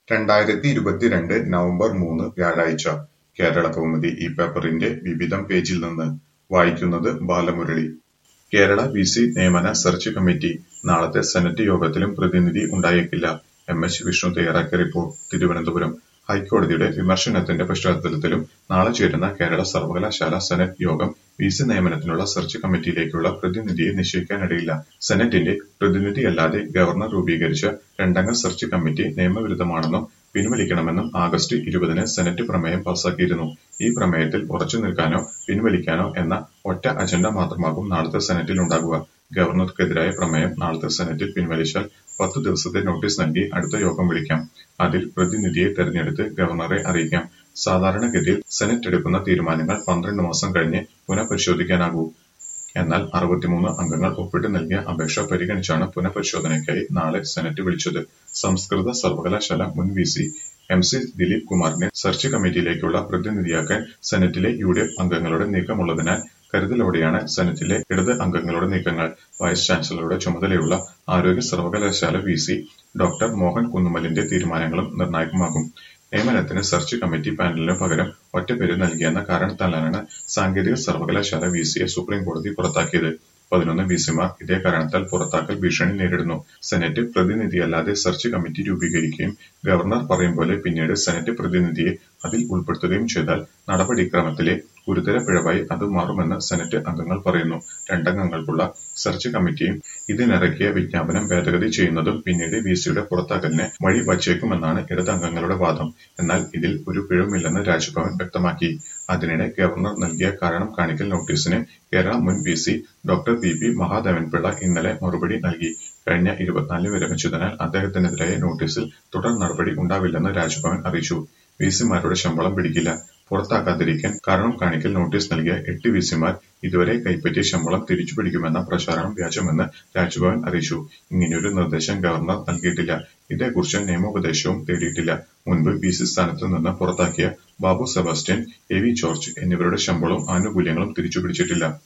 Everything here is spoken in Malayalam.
രണ്ടായിരത്തി ഇരുപത്തിരണ്ട് നവംബർ മൂന്ന് വ്യാഴാഴ്ച കേരളകൗമുദി ഈ പേപ്പറിന്റെ വിവിധം പേജിൽ നിന്ന് വായിക്കുന്നത് ബാലമുരളി കേരള വിസി നിയമന സെർച്ച് കമ്മിറ്റി നാളത്തെ സെനറ്റ് യോഗത്തിലും പ്രതിനിധി ഉണ്ടായേക്കില്ല എം എച്ച് വിഷ്ണു തയ്യാറാക്കിയ റിപ്പോർട്ട് തിരുവനന്തപുരം ഹൈക്കോടതിയുടെ വിമർശനത്തിന്റെ പശ്ചാത്തലത്തിലും നാളെ ചേരുന്ന കേരള സർവകലാശാല സെനറ്റ് യോഗം വിസി നിയമനത്തിനുള്ള സെർച്ച് കമ്മിറ്റിയിലേക്കുള്ള പ്രതിനിധിയെ നിശ്ചയിക്കാനിടയില്ല സെനറ്റിന്റെ പ്രതിനിധിയല്ലാതെ ഗവർണർ രൂപീകരിച്ച രണ്ടംഗ സെർച്ച് കമ്മിറ്റി നിയമവിരുദ്ധമാണെന്നും പിൻവലിക്കണമെന്നും ആഗസ്റ്റ് ഇരുപതിന് സെനറ്റ് പ്രമേയം പാസാക്കിയിരുന്നു ഈ പ്രമേയത്തിൽ ഉറച്ചു നിൽക്കാനോ പിൻവലിക്കാനോ എന്ന ഒറ്റ അജണ്ട മാത്രമാകും നാളത്തെ സെനറ്റിൽ ഉണ്ടാകുക ഗവർണർക്കെതിരായ പ്രമേയം നാളത്തെ സെനറ്റിൽ പിൻവലിച്ചാൽ പത്തു ദിവസത്തെ നോട്ടീസ് നൽകി അടുത്ത യോഗം വിളിക്കാം അതിൽ പ്രതിനിധിയെ തെരഞ്ഞെടുത്ത് ഗവർണറെ അറിയിക്കാം സാധാരണഗതിയിൽ സെനറ്റ് എടുക്കുന്ന തീരുമാനങ്ങൾ പന്ത്രണ്ട് മാസം കഴിഞ്ഞ് പുനഃപരിശോധിക്കാനാകൂ എന്നാൽ അറുപത്തിമൂന്ന് അംഗങ്ങൾ ഒപ്പിട്ട് നൽകിയ അപേക്ഷ പരിഗണിച്ചാണ് പുനഃപരിശോധനയ്ക്കായി നാളെ സെനറ്റ് വിളിച്ചത് സംസ്കൃത സർവകലാശാല മുൻ V C M C Dileep കുമാറിനെ സെർച്ച് കമ്മിറ്റിയിലേക്കുള്ള പ്രതിനിധിയാക്കാൻ സെനറ്റിലെ യു ഡി എഫ് അംഗങ്ങളുടെ നീക്കമുള്ളതിനാൽ കരുതലോടെയാണ് സെനറ്റിലെ ഇടത് അംഗങ്ങളുടെ നീക്കങ്ങൾ വൈസ് ചാൻസലറുടെ ചുമതലയുള്ള ആരോഗ്യ സർവകലാശാല വി സി ഡോക്ടർ മോഹൻ കുന്നുമലിന്റെ തീരുമാനങ്ങളും നിർണായകമാകും നിയമനത്തിന് സെർച്ച് കമ്മിറ്റി പാനലിന് പകരം ഒറ്റപ്പേര് നൽകിയെന്ന കാരണത്താലാണ് സാങ്കേതിക സർവകലാശാല വി സിയെ സുപ്രീം കോടതി പുറത്താക്കിയത് പതിനൊന്ന് വിസിമാർ ഇതേ കാരണത്താൽ പുറത്താക്കൽ ഭീഷണി നേരിടുന്നു സെനറ്റ് പ്രതിനിധിയല്ലാതെ സെർച്ച് കമ്മിറ്റി രൂപീകരിക്കുകയും ഗവർണർ പറയും പോലെ പിന്നീട് സെനറ്റ് പ്രതിനിധിയെ അതിൽ ഉൾപ്പെടുത്തുകയും ചെയ്താൽ നടപടിക്രമത്തിലെ ഗുരുതര പിഴവായി അത് മാറുമെന്ന് സെനറ്റ് അംഗങ്ങൾ പറയുന്നു രണ്ടംഗങ്ങൾക്കുള്ള സെർച്ച് കമ്മിറ്റിയും ഇതിനിറക്കിയ വിജ്ഞാപനം ഭേദഗതി ചെയ്യുന്നതും പിന്നീട് വിസിയുടെ പുറത്താക്കലിന് വഴി വച്ചേക്കുമെന്നാണ് ഇടതംഗങ്ങളുടെ വാദം എന്നാൽ ഇതിൽ ഒരു പിഴവുമില്ലെന്ന് രാജ്ഭവൻ വ്യക്തമാക്കി അതിനിടെ ഗവർണർ നൽകിയ കാരണം കാണിക്കൽ നോട്ടീസിന് കേരള മുൻ V C doctor P P Mahadevan Pillai ഇന്നലെ മറുപടി നൽകി കഴിഞ്ഞ ഇരുപത്തിനാലിന് വിരമിച്ചതിനാൽ അദ്ദേഹത്തിനെതിരായ നോട്ടീസിൽ തുടർ നടപടി ഉണ്ടാവില്ലെന്ന് രാജ്ഭവൻ അറിയിച്ചു വിസിമാരുടെ ശമ്പളം പിടിക്കില്ല പുറത്താക്കാതിരിക്കാൻ കാരണം കാണിക്കൽ നോട്ടീസ് നൽകിയ എട്ട് വിസിമാർ ഇതുവരെ കൈപ്പറ്റിയ ശമ്പളം തിരിച്ചുപിടിക്കുമെന്ന പ്രചാരണം വ്യാജമെന്ന് രാജ്ഭവൻ അറിയിച്ചു ഇങ്ങനെയൊരു നിർദ്ദേശം ഗവർണർ നൽകിയിട്ടില്ല ഇതേക്കുറിച്ച് നിയമോപദേശവും തേടിയിട്ടില്ല മുൻപ് വി സി സ്ഥാനത്ത് നിന്ന് പുറത്താക്കിയ ബാബു സെബാസ്റ്റ്യൻ എ വി ജോർജ് എന്നിവരുടെ ശമ്പളവും ആനുകൂല്യങ്ങളും തിരിച്ചുപിടിച്ചിട്ടില്ല